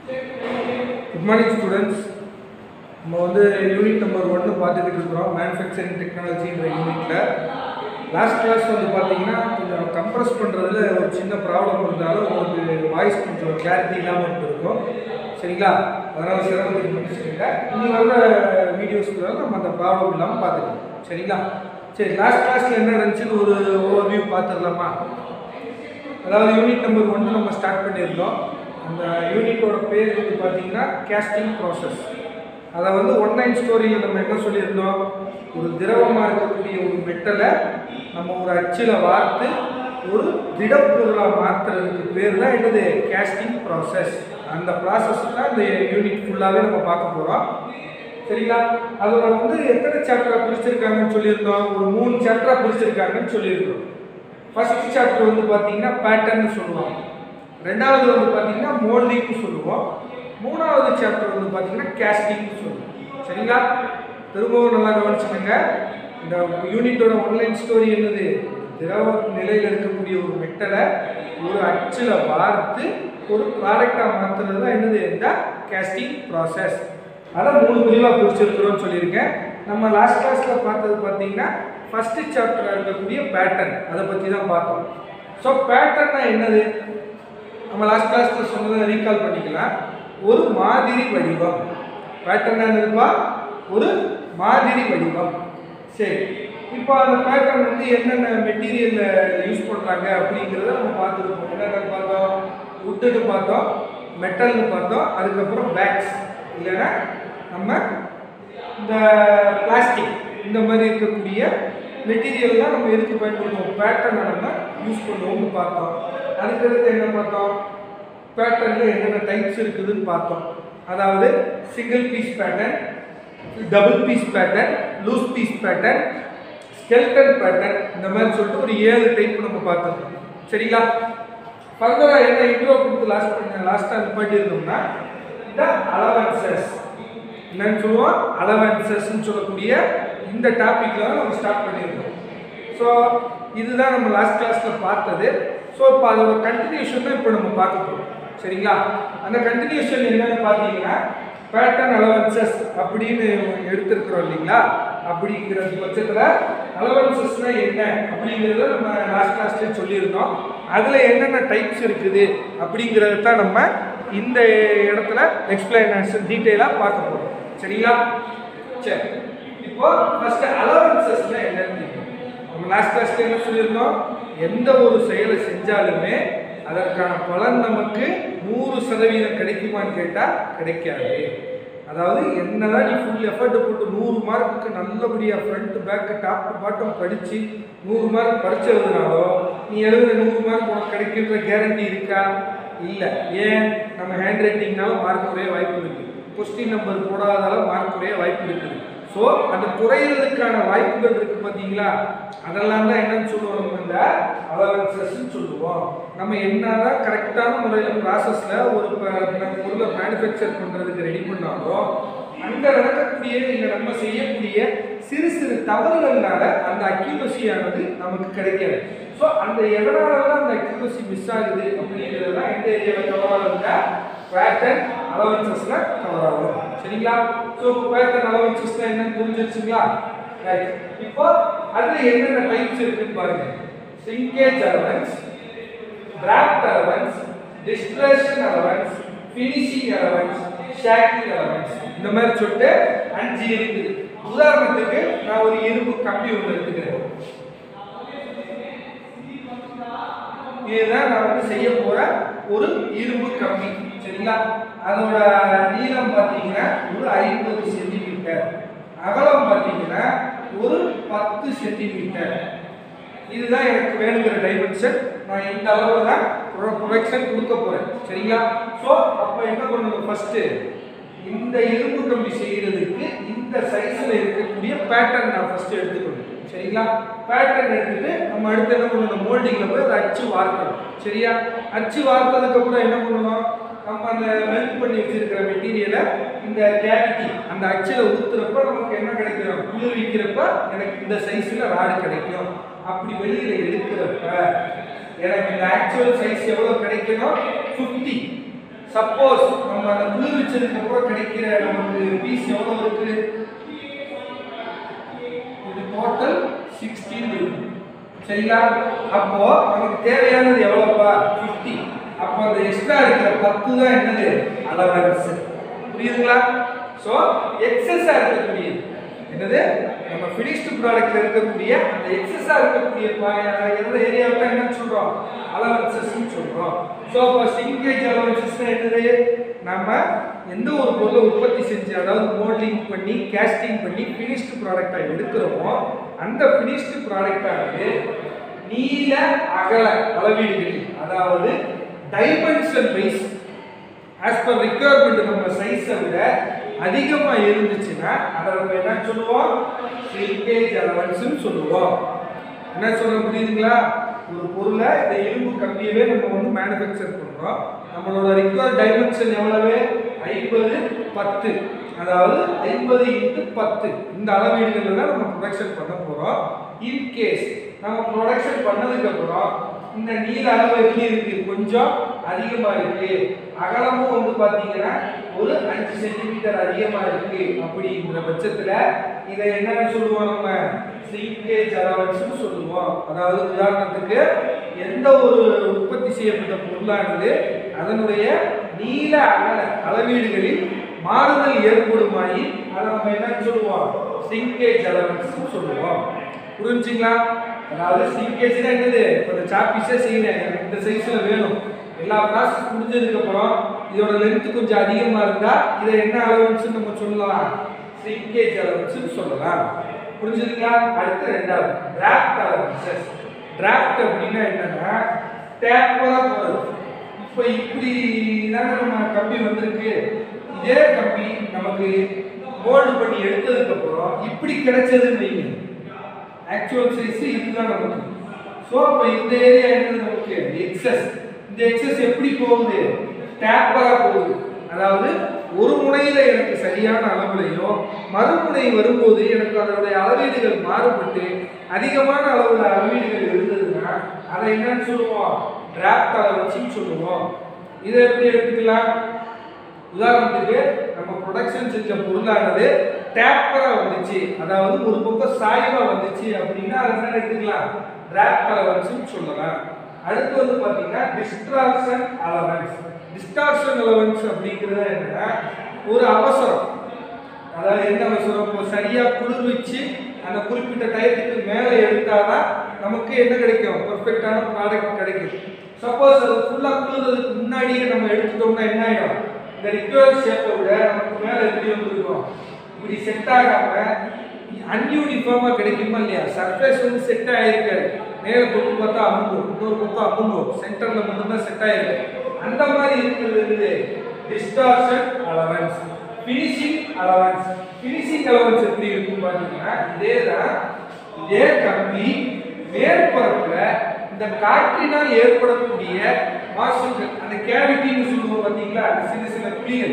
Good morning students நம்ம வந்து unit number ஒன்று பார்த்துக்கிட்டு இருக்கிறோம் மேனுஃபேக்சரிங் டெக்னாலஜின்ற யூனிட்டில் லாஸ்ட் கிளாஸ் வந்து பார்த்தீங்கன்னா கொஞ்சம் கம்ப்ரஸ் பண்ணுறதுல ஒரு சின்ன ப்ராப்ளம் இருந்தாலும் உங்களுக்கு வாய்ஸ் கொஞ்சம் கிளாரிட்டி இல்லாமல் இருந்திருக்கும் சரிங்களா அதனால் சிரமத்துக்கு மன்னிச்சுக்கோங்க இனி வர வீடியோஸ்க்கு நம்ம அந்த ப்ராப்ளம் இல்லாமல் பார்த்துக்கலாம் சரிங்களா சரி லாஸ்ட் கிளாஸில் என்ன நடந்துச்சுன்னு ஒரு ஓவர்வியூ பார்த்துடலாமா அதாவது யூனிட் நம்பர் ஒன்று நம்ம ஸ்டார்ட் பண்ணியிருந்தோம் அந்த யூனிட்டோட பேர் வந்து பார்த்தீங்கன்னா கேஸ்டிங் ப்ராசஸ் அதை வந்து ஒன்லைன் ஸ்டோரியில் நம்ம என்ன சொல்லியிருந்தோம் ஒரு திரவமாக இருக்கக்கூடிய ஒரு மெட்டலை நம்ம ஒரு அச்சில் வார்த்து ஒரு திடப்பொருளாக மாற்றுறதுக்கு பேர் தான் என்னது கேஸ்டிங் ப்ராசஸ் அந்த ப்ராசஸ் தான் இந்த யூனிட் ஃபுல்லாகவே நம்ம பார்க்க போகிறோம் சரிங்களா அதோட வந்து எத்தனை சாப்டராக பிரிச்சிருக்காங்கன்னு சொல்லியிருந்தோம் ஒரு மூணு சாப்டராக பிரிச்சிருக்காங்கன்னு சொல்லியிருந்தோம் ஃபர்ஸ்ட் சாப்டர் வந்து பார்த்தீங்கன்னா பேட்டர்ன் சொல்லுவோம் ரெண்டாவது வந்து பார்த்தீங்கன்னா மோல்டிங்னு சொல்லுவோம் மூணாவது சாப்டர் வந்து பார்த்தீங்கன்னா கேஸ்டிங்னு சொல்லுவோம் சரிங்களா திரும்பவும் நல்லா கவனிச்சுக்கோங்க இந்த யூனிட்டோட ஒன்லைன் ஸ்டோரி என்னது திரவ நிலையில் இருக்கக்கூடிய ஒரு மெட்டலை ஒரு அச்சில் வார்த்து ஒரு ப்ராடக்டாக மாற்றுறது தான் என்னது இந்த கேஸ்டிங் ப்ராசஸ் அதை மூணு பிரிவாக பிரிச்சிருக்கிறோம்னு சொல்லியிருக்கேன் நம்ம லாஸ்ட் கிளாஸில் பார்த்தது பார்த்தீங்கன்னா ஃபஸ்ட்டு சாப்டரில் இருக்கக்கூடிய பேட்டர்ன் அதை பற்றி தான் பார்த்தோம் ஸோ பேட்டர்னா என்னது நம்ம லாஸ்ட் கிளாஸில் சொன்னதை ரீகால் பண்ணிக்கலாம் ஒரு மாதிரி வடிவம் பேட்டர்ன் என்னதுப்பா ஒரு மாதிரி வடிவம் சரி இப்போ அந்த பேட்டர்ன் வந்து என்னென்ன மெட்டீரியலில் யூஸ் பண்ணுறாங்க அப்படிங்கிறத நம்ம பார்த்துருப்போம் என்னென்ன பார்த்தோம் உட்டுன்னு பார்த்தோம் மெட்டல்னு பார்த்தோம் அதுக்கப்புறம் பேக்ஸ் இல்லைன்னா நம்ம இந்த பிளாஸ்டிக் இந்த மாதிரி இருக்கக்கூடிய மெட்டீரியல்லாம் நம்ம எதுக்கு பயன்படுத்துவோம் பேட்டர்னை நம்ம யூஸ் பண்ணுவோம்னு பார்த்தோம் அதுக்கடுத்து என்ன பார்த்தோம் பேட்டர்னில் என்னென்ன டைப்ஸ் இருக்குதுன்னு பார்த்தோம் அதாவது single piece pattern double piece pattern loose piece pattern skeleton pattern இந்த மாதிரி சொல்லிட்டு ஒரு ஏழு டைப் நம்ம பார்த்துருக்கோம் சரிங்களா ஃபர்தராக என்ன இன்ட்ரோ கொடுத்து லாஸ்ட் பண்ண லாஸ்ட்டாக நிப்பாட்டி இருந்தோம்னா இந்த அலவன்சஸ் என்னன்னு சொல்லுவோம் அலவன்சஸ்ன்னு சொல்லக்கூடிய இந்த டாப்பிக்கில் தான் நம்ம ஸ்டார்ட் பண்ணியிருக்கோம் ஸோ இதுதான் நம்ம லாஸ்ட் கிளாஸில் பார்த்தது ஸோ இப்போ அதோட கண்டினியூஷன் தான் இப்போ நம்ம பார்க்க போகிறோம் சரிங்களா அந்த கண்டினியூஷன் என்னன்னு பார்த்தீங்கன்னா பேட்டர்ன் அலவன்சஸ் அப்படின்னு எடுத்திருக்கிறோம் இல்லைங்களா அப்படிங்கிற பட்சத்தில் அலவன்சஸ்னால் என்ன அப்படிங்கிறத நம்ம லாஸ்ட் கிளாஸ்லேயே சொல்லியிருந்தோம் அதில் என்னென்ன டைப்ஸ் இருக்குது அப்படிங்கிறத தான் நம்ம இந்த இடத்துல எக்ஸ்பிளனேஷன் டீட்டெயிலாக பார்க்க போகிறோம் சரிங்களா சரி இப்போ ஃபர்ஸ்ட் அலவன்சஸ்னா என்னன்னு தெரியும். நம்ம லாஸ்ட் கிளாஸ்ல என்ன சொல்லியிருந்தோம் எந்த ஒரு செயலை செஞ்சாலுமே அதற்கான பலன் நமக்கு நூறு சதவீதம் கிடைக்குமான்னு கேட்டால் கிடைக்காது அதாவது என்னதான் நீ ஃபுல் எஃபர்ட் போட்டு நூறு மார்க்குக்கு நல்லபடியாக front back top to bottom படித்து நூறு மார்க் படிச்சு எழுதுனாலும் நீ எழுதுற நூறு மார்க் உனக்கு கிடைக்கின்ற கேரண்டி இருக்கா இல்லை ஏன் நம்ம ஹேண்ட் ரைட்டிங்னால மார்க் குறைய வாய்ப்பு இருக்குது கொஸ்டின் நம்பர் போடாதால மார்க் குறைய வாய்ப்பு இருக்குது ஸோ அந்த குறையிறதுக்கான வாய்ப்புகள் இருக்கு பார்த்தீங்களா அதெல்லாம் தான் என்னன்னு சொல்லுவோம் நம்ம இந்த அலவன்சஸ்ன்னு சொல்லுவோம் நம்ம என்னதான் கரெக்டான முறையில் ப்ராசஸில் ஒரு ப- நம்ம பொருளை மேனுஃபேக்சர் பண்ணுறதுக்கு ரெடி பண்ணாலும் அங்கே நடக்கக்கூடிய இல்லை நம்ம செய்யக்கூடிய சிறு சிறு தவறுகள்னால அந்த அக்யூரசியானது நமக்கு கிடைக்காது ஸோ அந்த எதனால தான் அந்த அக்யூரசி மிஸ் ஆகுது அப்படிங்கிறது தான் எந்த ஏரியாவில் கவர் ஆகுதுங்க பேட்டர்ன் அலவன்சஸ்ல கவர் ஆகும் சரிங்களா ஸோ பேட்டர்ன் அலவன்சஸ்ல என்னன்னு புரிஞ்சிருச்சுங்களா ரைட் இப்போ அதுல என்னென்ன டைப்ஸ் இருக்குன்னு பாருங்க shrinkage allowance draft allowance displacement allowance finishing allowance shaking allowance இந்த மாதிரி சொல்லிட்டு அஞ்சு இருக்குது உதாரணத்துக்கு நான் ஒரு இரும்பு கம்பி ஒன்று எடுத்துக்கிறேன் இதுதான் நான் வந்து செய்ய போற ஒரு இரும்பு கம்பி சரிங்களா அதோட நீளம் பார்த்தீங்கன்னா ஒரு ஐம்பது சென்டிமீட்டர் அகலம் பார்த்தீங்கன்னா ஒரு பத்து சென்டிமீட்டர் இதுதான் எனக்கு வேணுங்கிற டைமென்ஷன் நான் இந்த அளவில் தான் ப்ரொடக்ஷன் கொடுக்க போறேன் சரிங்களா ஸோ அப்போ என்ன பண்ணணும் ஃபர்ஸ்ட் இந்த இரும்பு கம்பி செய்யறதுக்கு இந்த சைஸ்ல இருக்கக்கூடிய பேட்டர்ன் நான் ஃபர்ஸ்ட் எடுத்துக்கணும் சரிங்களா பேட்டர்ன் எடுத்துட்டு நம்ம அடுத்து என்ன பண்ணணும் மோல்டிங்ல போய் அதை அச்சு வார்க்கணும் சரியா அச்சு வார்த்ததுக்கு அப்புறம் என்ன பண்ணணும் நம்ம அந்த மெல்ட் பண்ணி வச்சிருக்கிற மெட்டீரியலை இந்த கேவிட்டி அந்த அச்சில் ஊத்துறப்ப நமக்கு என்ன கிடைக்கும் குளிர் வைக்கிறப்ப எனக்கு இந்த சைஸ்ல ராடு கிடைக்கும் அப்படி வெளியில எடுக்கிறப்ப எனக்கு இந்த ஆக்சுவல் சைஸ் எவ்வளவு கிடைக்கணும் 50 சப்போஸ் நம்ம அந்த குளிர்விச்சதுக்கு அப்புறம் கிடைக்கிற நமக்கு பீஸ் எவ்வளவு இருக்கு இது டோட்டல் சிக்ஸ்டீன் இருக்கு சரிங்களா அப்போ நமக்கு தேவையானது எவ்வளோப்பா ஃபிஃப்டி அப்போ அந்த எக்ஸ்ட்ரா இருக்கிற பத்து தான் என்னது அலவன்ஸ் புரியுதுங்களா ஸோ எக்ஸஸா இருக்கக்கூடியது என்னது நம்ம ஃபினிஷ்டு ப்ராடக்ட்ல இருக்கக்கூடிய அந்த எக்ஸஸா இருக்கக்கூடிய பா- எந்த ஏரியாவுக்கு என்ன சொல்றோம் அலவன்சஸ் சொல்றோம் ஸோ அப்போ சிங்கேஜ் அலவன்சஸ் என்னது நம்ம எந்த ஒரு பொருளை உற்பத்தி செஞ்சு அதாவது மோல்டிங் பண்ணி கேஸ்டிங் பண்ணி ஃபினிஷ்டு ப்ராடக்டா எடுக்கிறோமோ அந்த ஃபினிஷ்டு ப்ராடக்டானது நீல அகல அளவீடுகளில் அதாவது dimension wise as per requirement நம்ம சைஸை விட அதிகமா இருந்துச்சுன்னா அதை நம்ம என்ன சொல்லுவோம் ஸ்லிங்கேஜ் அலவன்ஸ்னு சொல்லுவோம் என்ன சொல்ல புரியுதுங்களா ஒரு பொருளை இந்த இரும்பு கம்பியவே நம்ம வந்து மேனுஃபேக்சர் பண்றோம் நம்மளோட ரிக்வயர்ட் டைமென்ஷன் எவ்வளவு ஐம்பது பத்து அதாவது ஐம்பது இன்ட்டு பத்து இந்த அளவீடுகளில் தான் நம்ம ப்ரொடக்ஷன் பண்ண போறோம் இன் கேஸ் நம்ம ப்ரொடக்ஷன் பண்ணதுக்கு அப்புறம் இந்த நீல அளவு எப்படி இருக்கு கொஞ்சம் அதிகமா இருக்கு அகலமும் வந்து பாத்தீங்கன்னா ஒரு அஞ்சு சென்டிமீட்டர் அதிகமா இருக்கு அப்படிங்கிற பட்சத்துல இதை என்னன்னு சொல்லுவோம் நம்ம சிங்கேஜ் அலவன்ஸ் சொல்லுவோம் அதாவது உதாரணத்துக்கு எந்த ஒரு உற்பத்தி செய்யப்பட்ட பொருளானது அதனுடைய நீல அகல அளவீடுகளில் மாறுதல் ஏற்படுமாயின் அதை நம்ம என்னன்னு சொல்லுவோம் சிங்கேஜ் அலவன்ஸ் சொல்லுவோம் புரிஞ்சுங்களா அதாவது சிங்கேஜ்னா என்னது இப்போ இந்த சாப்பீஸே செய்யணும் எனக்கு இந்த சைஸ்ல வேணும் எல்லா ப்ராசஸ் முடிஞ்சதுக்கு அப்புறம் இதோட லென்த் கொஞ்சம் அதிகமா இருந்தா இதை என்ன அலவன்ஸ் நம்ம சொல்லலாம் சிங்கேஜ் அலவன்ஸ் சொல்லலாம் புரிஞ்சுதுங்களா அடுத்து ரெண்டாவது டிராஃப்ட் அலவன்சஸ் டிராஃப்ட் அப்படின்னா என்னன்னா டேப்பரா போறது இப்போ இப்படி தானே நம்ம கம்பி வந்திருக்கு இதே கம்பி நமக்கு மோல்டு பண்ணி எடுத்ததுக்கு அப்புறம் இப்படி கிடைச்சதுன்னு வைங்க ஆக்சுவல் சைஸ் இதுதான் நமக்கு ஸோ அப்போ இந்த ஏரியா என்னது நமக்கு எக்ஸஸ் இந்த எக்ஸஸ் எப்படி போகுது டேப்பரா போகுது அதாவது ஒரு முனையில எனக்கு சரியான அளவுலையும் மறுமுனை வரும்போது எனக்கு அதனுடைய அளவீடுகள் மாறுபட்டு அதிகமான அளவுல அளவீடுகள் இருந்ததுன்னா அதை என்னன்னு சொல்லுவோம் டிராஃப்ட் அளவச்சுன்னு சொல்லுவோம் இதை எப்படி எடுத்துக்கலாம் உதாரணத்துக்கு நம்ம ப்ரொடக்ஷன் செஞ்ச பொருளானது டேப்பரா வந்துச்சு அதாவது ஒரு பக்கம் சாய்வா வந்துச்சு அப்படின்னா அதை என்ன எடுத்துக்கலாம் டிராஃப்ட் அலவன்ஸ் சொல்லலாம் அடுத்து வந்து பாத்தீங்கன்னா டிஸ்ட்ராக்ஷன் அலவன்ஸ் டிஸ்டார்ஷன் அலவன்ஸ் அப்படிங்கிறது என்னன்னா ஒரு அவசரம் அதாவது என்ன அவசரம் இப்போ சரியா குளிர்விச்சு அந்த குறிப்பிட்ட டயத்துக்கு மேலே எடுத்தாதான் நமக்கு என்ன கிடைக்கும் பெர்ஃபெக்டான ப்ராடக்ட் கிடைக்கும் சப்போஸ் அது ஃபுல்லாக குளிர்றதுக்கு முன்னாடியே நம்ம எடுத்துட்டோம்னா என்ன ஆயிடும் இந்த ரிக்வயர் ஷேப்பை விட நமக்கு மேலே எப்படி வந்துருக்கும் இப்படி செட் ஆகாம அன்யூனிஃபார்மாக கிடைக்குமா இல்லையா சர்ஃபேஸ் வந்து செட் ஆயிருக்காது மேலே தொட்டு பார்த்தா அமுங்கும் இன்னொரு பக்கம் அமுங்கும் சென்டரில் மட்டும்தான் செட் ஆயிருக்கு அந்த மாதிரி இருக்கிறது வந்து distortion allowance finishing allowance finishing allowance எப்படி இருக்கும் பார்த்தீங்கன்னா இதே தான் இதே கம்பி மேற்பரப்புல இந்த காற்றினால் ஏற்படக்கூடிய மாசுகள் அந்த கேவிட்டின்னு சொல்லுவோம் பார்த்தீங்களா அந்த சின்ன சின்ன துளிகள்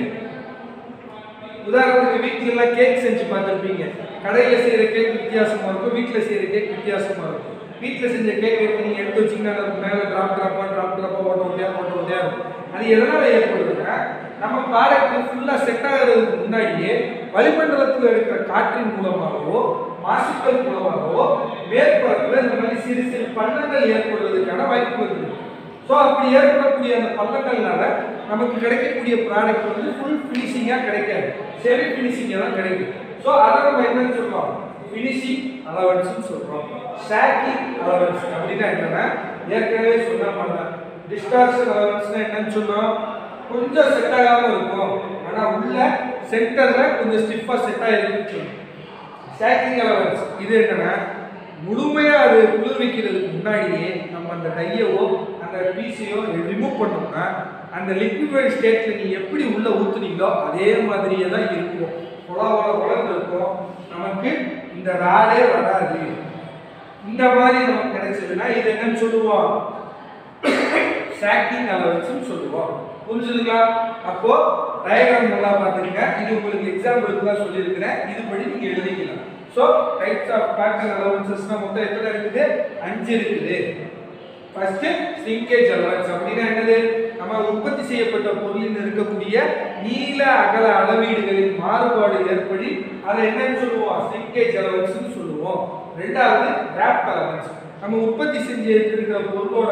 உதாரணத்துக்கு வீட்ல எல்லாம் கேக் செஞ்சு பார்த்துருப்பீங்க கடையில் செய்யற கேக் வித்தியாசமா இருக்கும் வீட்டில் செய்யற கேக் வித்தியாசமா இருக்கும் வீட்டில் செஞ்ச கேக் எடுத்து நீங்க எடுத்து வச்சீங்கன்னா அது மேலே டிராப் டிராப்பா டிராப் டிராப்பா ஓட்ட ஓட்டியா ஓட்ட ஓட்டியா இருக்கும் அது எதனால ஏற்படுதுன்னா நம்ம ப்ராடக்ட் ஃபுல்லாக செட் ஆகிறதுக்கு முன்னாடியே வளிமண்டலத்தில் இருக்கிற காற்றின் மூலமாகவோ மாசுக்கள் மூலமாகவோ மேற்பரப்பில் இந்த மாதிரி சிறு சிறு பள்ளங்கள் ஏற்படுவதற்கான வாய்ப்புகள் இருக்கு ஸோ அப்படி ஏற்படக்கூடிய அந்த பள்ளங்கள்னால நமக்கு கிடைக்கக்கூடிய ப்ராடக்ட் வந்து ஃபுல் ஃபினிஷிங்காக கிடைக்காது செமி ஃபினிஷிங்காக தான் கிடைக்கும் ஸோ அதை நம்ம என்னன்னு சொல்றோம் ஃபினிஷிங் அலவன்ஸ்னு சொல்றோம் ஸ்டாக்கிங் அலவன்ஸ் அப்படின்னா என்னன்னா ஏற்கனவே சொன்ன மாதிரி டிஸ்டார்ஷன் அலவன்ஸ்னா என்னன்னு சொன்னோம் கொஞ்சம் செட் ஆகாம இருக்கும் ஆனா உள்ள சென்டர்ல கொஞ்சம் ஸ்டிஃபா செட் ஆயிருக்குன்னு சொன்னோம் ஸ்டாக்கிங் அலவன்ஸ் இது என்னன்னா முழுமையா அது குளிர்விக்கிறதுக்கு முன்னாடியே நம்ம அந்த டையவோ அந்த பீஸையோ ரிமூவ் பண்ணோம்னா அந்த லிக்விஃபைட் ஸ்டேட்ல நீ எப்படி உள்ள ஊத்துனீங்களோ அதே மாதிரியே தான் இருக்கும் கொல கொல கொலன்னு இருக்கும் நமக்கு இந்த ராடே வராது இந்த மாதிரி நமக்கு கிடைச்சதுன்னா இது என்னன்னு சொல்லுவோம் சாக்கிங் அலவன்ஸ்னு சொல்லுவோம் புரிஞ்சுதுங்களா அப்போ டயக்ராம் நல்லா பார்த்துக்கங்க இது உங்களுக்கு எக்ஸாம்பிளுக்கு தான் சொல்லியிருக்கிறேன் இதுபடி நீங்க எழுதிக்கலாம் ஸோ டைப்ஸ் ஆஃப் பேட்டர்ன் அலவன்சஸ்னா மொத்தம் எத்தனை இருக்குது அஞ்சு இருக்குது ஃபர்ஸ்ட் சிங்கேஜ் அலவன்ஸ் அப்படின்னா என்னது நம்ம உற்பத்தி செய்யப்பட்ட பொருளில் இருக்கக்கூடிய நீள அகல அளவீடுகளில் மாறுபாடு ஏற்படி அதை என்னன்னு சொல்லுவோம் சிங்கேஜ் அலவன்ஸ்னு சொல்லுவோம் ரெண்டாவது டிராஃப்ட் அலவன்ஸ் நம்ம உற்பத்தி செஞ்சு எடுத்திருக்கிற பொருளோட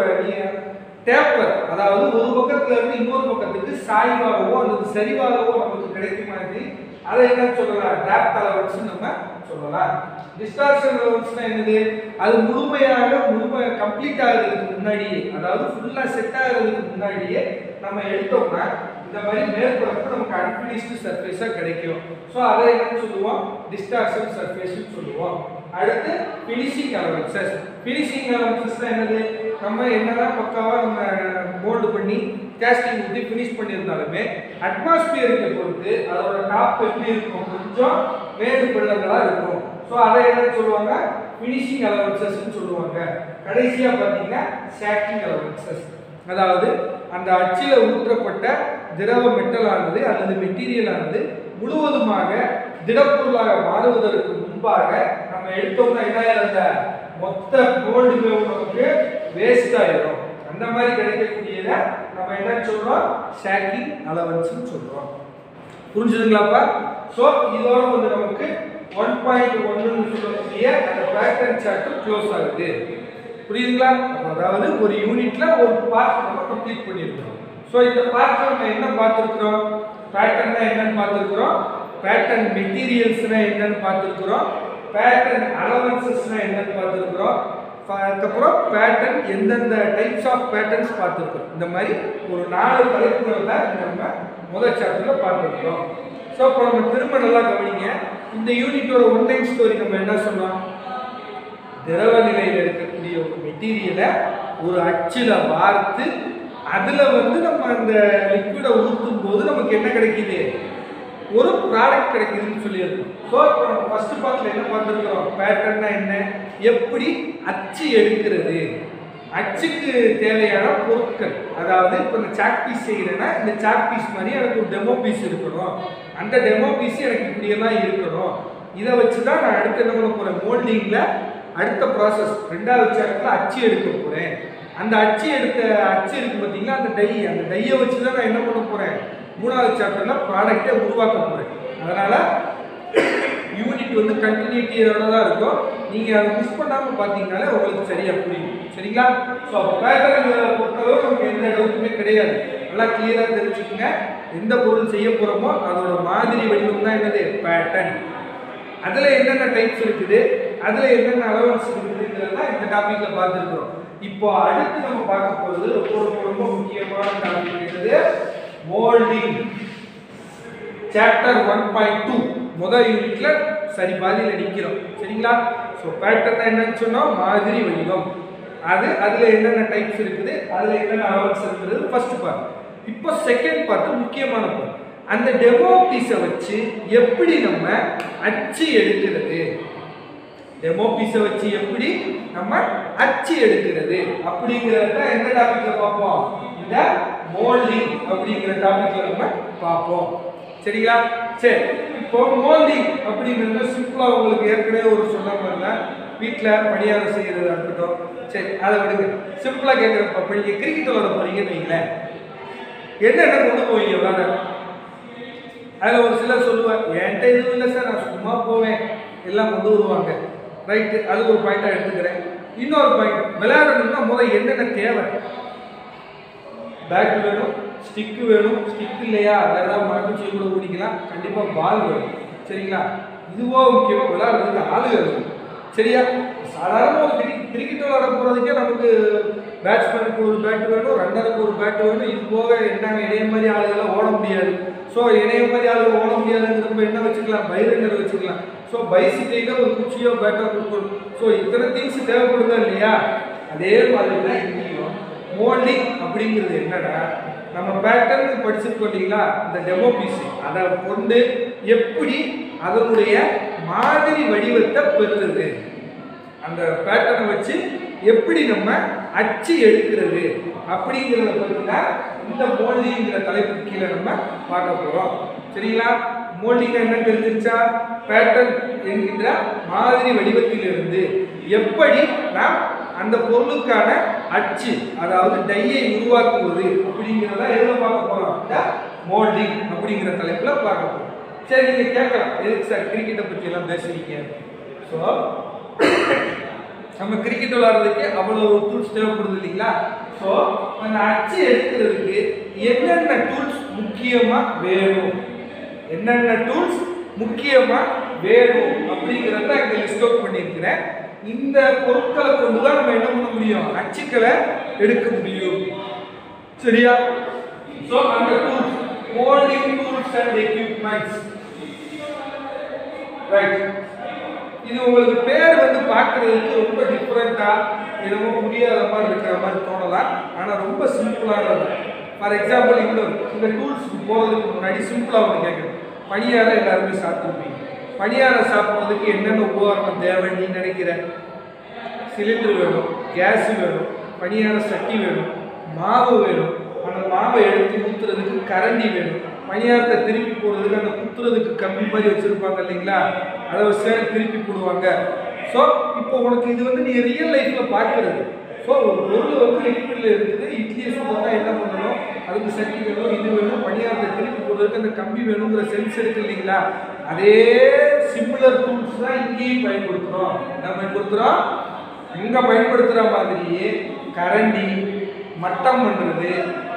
டேப்பர் அதாவது ஒரு பக்கத்துல இருந்து இன்னொரு பக்கத்துக்கு சாய்வாகவோ அல்லது சரிவாகவோ நமக்கு கிடைக்கும் மாதிரி அதை என்ன சொல்லலாம் டிராஃப்ட் அலவன்ஸ் நம்ம சொல்லலாம் டிஸ்டார்ஷன் அலவன்ஸ்னா என்னது அது முழுமையாக முழுமை கம்ப்ளீட் ஆகிறதுக்கு முன்னாடியே அதாவது ஃபுல்லா செட் ஆகிறதுக்கு முன்னாடியே நம்ம எடுத்தோம்னா இந்த மாதிரி மேற்பரப்பு நமக்கு அன்பினிஷ்டு சர்ஃபேஸா கிடைக்கும் ஸோ அதை என்ன சொல்லுவோம் டிஸ்டார்ஷன் சர்ஃபேஸ்னு சொல்லுவோம் அடுத்து ஃபினிஷிங் அலவன்சஸ் ஃபினிஷிங் அலவன்சஸ் என்னது நம்ம என்னதான் பக்காவா நம்ம மோல்டு பண்ணி கேஸ்டிங் ஊற்றி ஃபினிஷ் பண்ணியிருந்தாலுமே அட்மாஸ்பியருக்கு பொறுத்து அதோட டாப் எப்படி இருக்கும் கொஞ்சம் மேடு பள்ளங்களா இருக்கும் ஸோ அதை என்ன சொல்லுவாங்க ஃபினிஷிங் அலவன்சஸ்ன்னு சொல்லுவாங்க கடைசியா பார்த்தீங்கன்னா ஷேக்கிங் அலவன்சஸ் அதாவது அந்த அச்சில் ஊற்றப்பட்ட திரவ மெட்டலானது அல்லது மெட்டீரியல் ஆனது முழுவதுமாக திடப்பொருளாக மாறுவதற்கு முன்பாக நம்ம எடுத்தோம்னா என்ன ஆயிரும் அந்த மொத்த கோல்டுமே நமக்கு வேஸ்ட் ஆயிரும் அந்த மாதிரி கிடைக்கக்கூடியத நம்ம என்ன சொல்றோம் ஷேக்கிங் அலவன்ஸ்னு சொல்றோம் புரிஞ்சுதுங்களாப்பா ஸோ இதோட வந்து நமக்கு ஒன் பாயிண்ட் ஒன்னு சொல்லக்கூடிய அந்த பேட்டர்ன் சார்ட் க்ளோஸ் ஆகுது புரியுதுங்களா அப்ப அதாவது ஒரு யூனிட்ல ஒரு பார்ட் நம்ம கம்ப்ளீட் பண்ணியிருக்கிறோம் ஸோ இந்த பார்ட்ல நம்ம என்ன பார்த்துருக்குறோம் பேட்டர்னா என்னன்னு பார்த்துருக்குறோம் பேட்டர்ன் மெட்டீரியல்ஸ்னா என்னன்னு பார்த்துருக்குறோம் பேட்டர்ன் அலவன்சஸ்னா என்னன்னு பார்த்துருக்குறோம் அதுக்கப்புறம் பேட்டர்ன் எந்தெந்த டைப்ஸ் ஆஃப் பேட்டர்ன்ஸ் பார்த்துருக்கோம் இந்த மாதிரி ஒரு நாலு தலைப்புகள் தான் நம்ம முதல் சாப்டர்ல பார்த்துருக்கோம் ஸோ இப்போ நம்ம திரும்ப நல்லா கவனிங்க இந்த யூனிட்டோட ஒன் லைன் ஸ்டோரி நம்ம என்ன சொன்னோம் திரவ நிலையில் இருக்கக்கூடிய ஒரு மெட்டீரியலை ஒரு அச்சில் வார்த்து அதில் வந்து நம்ம அந்த லிக்விடை ஊற்றும் போது நமக்கு என்ன கிடைக்குது ஒரு ப்ராடக்ட் கிடைக்குதுன்னு சொல்லியிருக்கோம் ஸோ இப்போ நம்ம ஃபர்ஸ்ட் பார்ட்டில் என்ன பார்த்துருக்கிறோம் பேட்டர்னா என்ன எப்படி அச்சு எடுக்கிறது அச்சுக்கு தேவையான பொருட்கள் அதாவது இப்போ இந்த சாக் பீஸ் செய்கிறேன்னா இந்த சாக் பீஸ் மாதிரி எனக்கு ஒரு டெமோ பீஸ் இருக்கணும் அந்த டெமோ பீஸ் எனக்கு இப்படியெல்லாம் இருக்கணும் இதை வச்சு தான் நான் அடுத்து என்ன பண்ண போகிறேன் மோல்டிங்கில் அடுத்த ப்ராசஸ் ரெண்டாவது சாப்டரில் அச்சு எடுக்க போகிறேன் அந்த அச்சு எடுத்த அச்சு இருக்கு பார்த்தீங்களா அந்த டை அந்த டையை வச்சு தான் நான் என்ன பண்ண போகிறேன் மூணாவது சாப்டரில் ப்ராடக்டை உருவாக்க போகிறேன் அதனால் யூனிட் வந்து கண்டினியூட்டியோட தான் இருக்கும் நீங்கள் அதை மிஸ் பண்ணாமல் பார்த்தீங்கனாலே உங்களுக்கு சரியாக புரியும் சரிங்களா ஸோ பேட்டர்ன் பொறுத்தளவு நமக்கு எந்த டவுட்டுமே கிடையாது நல்லா கிளியராக தெரிஞ்சுக்கோங்க எந்த பொருள் செய்ய போகிறோமோ அதோட மாதிரி வடிவம் தான் என்னது பேட்டர்ன் அதில் என்னென்ன டைப்ஸ் இருக்குது அதில் என்னென்ன அலவன்ஸ் இருக்குதுங்கிறது தான் இந்த டாப்பிக்கில் பார்த்துருக்குறோம் இப்போ அடுத்து நம்ம பார்க்க போகிறது ரொம்ப ரொம்ப ரொம்ப முக்கியமான டாபிக் என்னது moulding chapter one point two முதல் யூனிட்ல சரி பாதியில் நிற்கிறோம் சரிங்களா ஸோ பேட்டர்ன் என்னன்னு சொன்னோம் மாதிரி வடிவம் அது அதில் என்னென்ன டைப்ஸ் இருக்குது அதில் என்னென்ன அலவன்ஸ் இருக்குது ஃபர்ஸ்ட் பார்ட் இப்போ செகண்ட் பார்ட் முக்கியமான பார்ட் அந்த டெமோ பீஸை வச்சு எப்படி நம்ம அச்சு எடுக்கிறது டெமோ பீஸை வச்சு எப்படி நம்ம அச்சு எடுக்கிறது அப்படிங்கிறத எந்த டாபிக்ல பார்ப்போம் இந்த மோல்டிங் அப்படிங்கிற டாபிக்ல நம்ம பார்ப்போம் சரிங்களா சரி இப்போ மோல்டிங் அப்படிங்கிறது சிம்பிளா உங்களுக்கு ஏற்கனவே ஒரு சொன்ன மாதிரில வீட்டில் பணியாரம் செய்யறதா இருக்கட்டும் சரி அதை விடுங்க சிம்பிளா கேட்குறப்ப இப்போ நீங்கள் கிரிக்கெட் விளாட போறீங்கன்னு வைங்களேன் என்னென்ன கொண்டு போவீங்க விளாட அதில் ஒரு சிலர் சொல்லுவார் என்கிட்ட எதுவும் இல்லை சார் நான் சும்மா போவேன் எல்லாம் கொண்டு வருவாங்க ரைட்டு அது ஒரு பாயிண்டாக எடுத்துக்கிறேன் இன்னொரு பாயிண்ட் விளையாடணும்னா முதல் என்னென்ன தேவை பேட் வேணும் ஸ்டிக்கு வேணும் ஸ்டிக் இல்லையா வேற ஏதாவது மரக்குச்சி கூட ஓடிக்கலாம் கண்டிப்பாக பால் வேணும் சரிங்களா இதுவோ முக்கியமாக விளையாடுறதுக்கு ஆளு வேணும் சரியா சாதாரண ஒரு கிரிக்கெட் கிரிக்கெட் விளையாட போகிறதுக்கே நமக்கு பேட்ஸ்மேனுக்கு ஒரு பேட் வேணும் ரன்னருக்கு ஒரு பேட் வேணும் இது போக என்ன இணைய மாதிரி ஆளுகள்லாம் ஓட முடியாது ஸோ இணைய மாதிரி ஆளுங்க ஓட முடியாதுங்கிறப்ப என்ன வச்சுக்கலாம் பைரங்கர் வச்சுக்கலாம் ஸோ பைசிக்கிளில் ஒரு குச்சியோ பேட்டோ கொடுக்கணும் ஸோ இத்தனை திங்ஸ் தேவைப்படுதா இல்லையா அதே மாதிரி தான் இங்கேயும் மோல்டிங் அப்படிங்கிறது என்னன்னா நம்ம பேட்டர்ன் படிச்சிருக்கோம் இல்லைங்களா இந்த டெமோ பீஸ் அதை கொண்டு எப்படி அதனுடைய மாதிரி வடிவத்தை பெறுறது அந்த பேட்டர்னை வச்சு எப்படி நம்ம அச்சு எடுக்கிறது அப்படிங்கிறத பற்றி தான் இந்த மோல்டிங்கிற தலைப்பு கீழே நம்ம பார்க்க போகிறோம் சரிங்களா மோல்டிங் என்ன தெரிஞ்சிருச்சா பேட்டர்ன் என்கின்ற மாதிரி வடிவத்திலிருந்து எப்படி நாம் அந்த பொருளுக்கான அச்சு அதாவது டையை உருவாக்குவது அப்படிங்கிறத எதுல பார்க்க போறோம் இந்த மோல்டிங் அப்படிங்கிற தலைப்புல பார்க்க போறோம் சரி நீங்க கேட்கலாம் எதுக்கு சார் கிரிக்கெட்டை பத்தி எல்லாம் பேசுறீங்க ஸோ நம்ம கிரிக்கெட் விளையாடுறதுக்கு அவ்வளவு டூல்ஸ் தேவைப்படுது இல்லைங்களா ஸோ அந்த அச்சு எடுக்கிறதுக்கு என்னென்ன டூல்ஸ் முக்கியமா வேணும் என்னென்ன டூல்ஸ் முக்கியமா வேணும் அப்படிங்கிறத இங்க லிஸ்ட் அவுட் பண்ணியிருக்கிறேன் இந்த பொருட்களை கொண்டு தான் நம்ம என்ன பண்ண முடியும் அச்சுக்களை எடுக்க முடியும் சரியா ஸோ அந்த tools moulding tools and equipments right இது உங்களுக்கு பேர் வந்து பார்க்கறதுக்கு ரொம்ப டிஃப்ரெண்டா என்னமோ புரியாத மாதிரி இருக்கிற மாதிரி தோணலாம் ஆனால் ரொம்ப சிம்பிளானது ஃபார் எக்ஸாம்பிள் இன்னொரு இந்த டூல்ஸ் போகிறதுக்கு முன்னாடி சிம்பிளாக ஒன்று கேட்குறேன் பணியாரம் எல்லாருமே சாப்பிட்டுருப்பீங்க பணியாரம் சாப்பிட்றதுக்கு என்னென்ன உபகரணம் தேவை நீ நினைக்கிற சிலிண்டர் வேணும் கேஸ் வேணும் பணியார சட்டி வேணும் மாவு வேணும் அந்த மாவை எடுத்து ஊத்துறதுக்கு கரண்டி வேணும் பணியாரத்தை திருப்பி போடுறதுக்கு அந்த குத்துறதுக்கு கம்பி மாதிரி வச்சிருப்பாங்க இல்லைங்களா அதை வச்சு திருப்பி போடுவாங்க ஸோ இப்போ உனக்கு இது வந்து நீ ரியல் லைஃப்ல பார்க்கறது ஸோ ஒரு பொருள் வந்து லிக்விட்ல இருக்குது இட்லியை சுத்தம்னா என்ன பண்ணணும் அதுக்கு சட்டி வேணும் இது வேணும் பணியாரத்தை திருப்பி போடுறதுக்கு அந்த கம்பி வேணுங்கிற சென்ஸ் இருக்கு இல்லைங்களா அதே சிமிலர் டூல்ஸ் தான் இங்கேயும் பயன்படுத்துகிறோம் என்ன பயன்படுத்துகிறோம் இங்க பயன்படுத்துற மாதிரியே கரண்டி மட்டம் பண்றது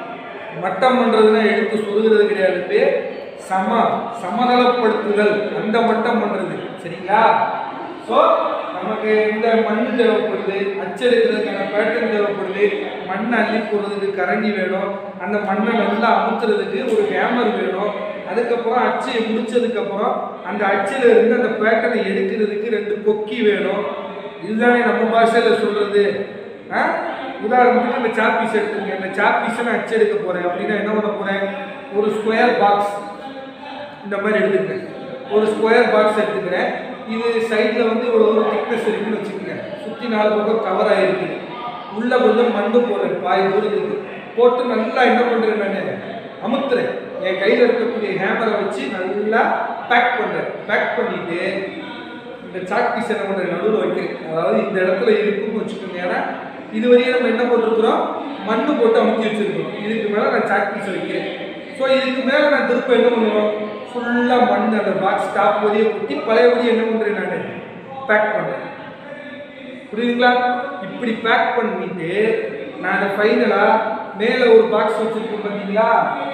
மட்டம் பண்றதுன்னா எடுத்து சொருகிறது கிடையாது பேர் சம சமதளப்படுத்துதல் அந்த மட்டம் பண்றது சரிங்களா ஸோ நமக்கு இந்த மண் தேவைப்படுது அச்சடிக்கிறதுக்கான பேட்டர்ன் தேவைப்படுது மண்ணை அள்ளி போடுறதுக்கு கரண்டி வேணும் அந்த மண்ணை நல்லா அமுத்துறதுக்கு ஒரு ஹேமர் வேணும் அதுக்கப்புறம் அச்சை முடிச்சதுக்கப்புறம் அந்த அச்சில் இருந்து அந்த பேட்டர்னை எடுக்கிறதுக்கு ரெண்டு கொக்கி வேணும் இதுதானே நம்ம பாஷையில் சொல்றது ஆ உதாரணத்துக்கு இந்த சாப்பீஸ் எடுத்துங்க இந்த சாப்பீஸை நான் அச்செடுக்க போறேன் அப்படின்னா என்ன பண்ண போறேன் ஒரு ஸ்கொயர் பாக்ஸ் இந்த மாதிரி எடுத்துக்கிறேன் ஒரு ஸ்கொயர் பாக்ஸ் எடுத்துக்கிறேன் இது சைடில் வந்து இவ்வளோ ஒரு திக்னஸ் இருக்குன்னு வச்சுக்கோங்க சுற்றி நாலு பக்கம் கவர் ஆகிருக்கு உள்ளே கொஞ்சம் மண்ணு போடுறேன் பாய் தூரத்துக்கு போட்டு நல்லா என்ன பண்ணுறேன் நான் அமுத்துறேன் என் கையில் இருக்கக்கூடிய ஹேமரை வச்சு நல்லா பேக் பண்ணுறேன் பேக் பண்ணிட்டு இந்த சாக் பீஸ் என்ன பண்ணுறேன் நடுவில் வைக்கிறேன் அதாவது இந்த இடத்துல இருக்குன்னு வச்சுக்கோங்க ஏன்னா இது வரையும் நம்ம என்ன பண்ணிருக்கிறோம் மண்ணு போட்டு அமுத்தி வச்சிருக்கோம் இதுக்கு மேலே நான் சாக் பீஸ் வைக்கிறேன் ஸோ இதுக்கு மேலே நான் திரும்ப என்ன பண்ணுவோம் ஃபுல்லாக மண் அந்த பாக்ஸ் டாப் வழியை குத்தி பழையபடி என்ன பண்ணுறேன் நான் பேக் பண்ணுறேன் புரியுதுங்களா இப்படி பேக் பண்ணிட்டு நான் ஃபைனலாக மேலே ஒரு பாக்ஸ் வச்சிருக்கேன் பார்த்தீங்களா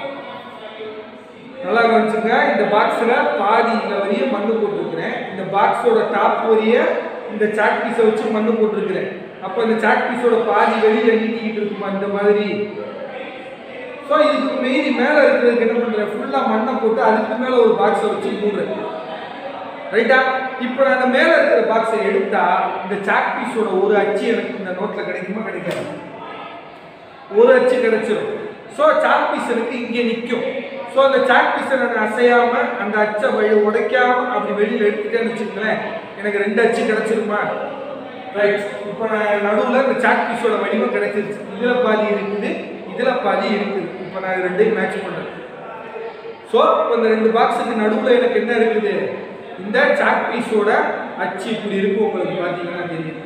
நல்லா கவனிச்சுங்க இந்த பாக்ஸில் பாதி இந்த வரிய மண்ணு போட்டிருக்கிறேன் இந்த பாக்ஸோட டாப் வரிய இந்த சாக் பீஸை வச்சு மண்ணு போட்டிருக்கிறேன் அப்போ இந்த சாக் பீஸோட பாதி வெளியில் நீட்டிக்கிட்டு இருக்குமா இந்த மாதிரி ஸோ இதுக்கு மீறி மேலே இருக்கிறதுக்கு என்ன பண்ணுறேன் ஃபுல்லாக மண்ணை போட்டு அதுக்கு மேலே ஒரு பாக்ஸை வச்சு மூடுறேன் ரைட்டா இப்போ நான் மேலே இருக்கிற பாக்ஸை எடுத்தா இந்த சாக் பீஸோட ஒரு அச்சு எனக்கு இந்த நோட்டில் கிடைக்குமா கிடைக்காது ஒரு அச்சு கிடைச்சிரும் ஸோ சாக் பீஸ் எனக்கு இங்கே நிற்கும் ஸோ அந்த சாக் பீஸை நான் அசையாம அந்த அச்சை வழி உடைக்காம அப்படி வெளியில் எடுத்துட்டேன்னு வச்சுக்கோங்களேன் எனக்கு ரெண்டு அச்சு கிடைச்சிருமா ரைட் இப்போ நான் நடுவில் இந்த சாக் பீஸோட வடிவம் கிடைச்சிருச்சு இதில் பாதி இருக்குது இதில் பாதி இருக்குது இப்போ நான் ரெண்டையும் மேட்ச் பண்ணுறேன் ஸோ இப்போ இந்த ரெண்டு பாக்ஸுக்கு நடுவில் எனக்கு என்ன இருக்குது இந்த சாக் பீஸோட அச்சு இப்படி இருக்கும் உங்களுக்கு பார்த்தீங்கன்னா தெரியும்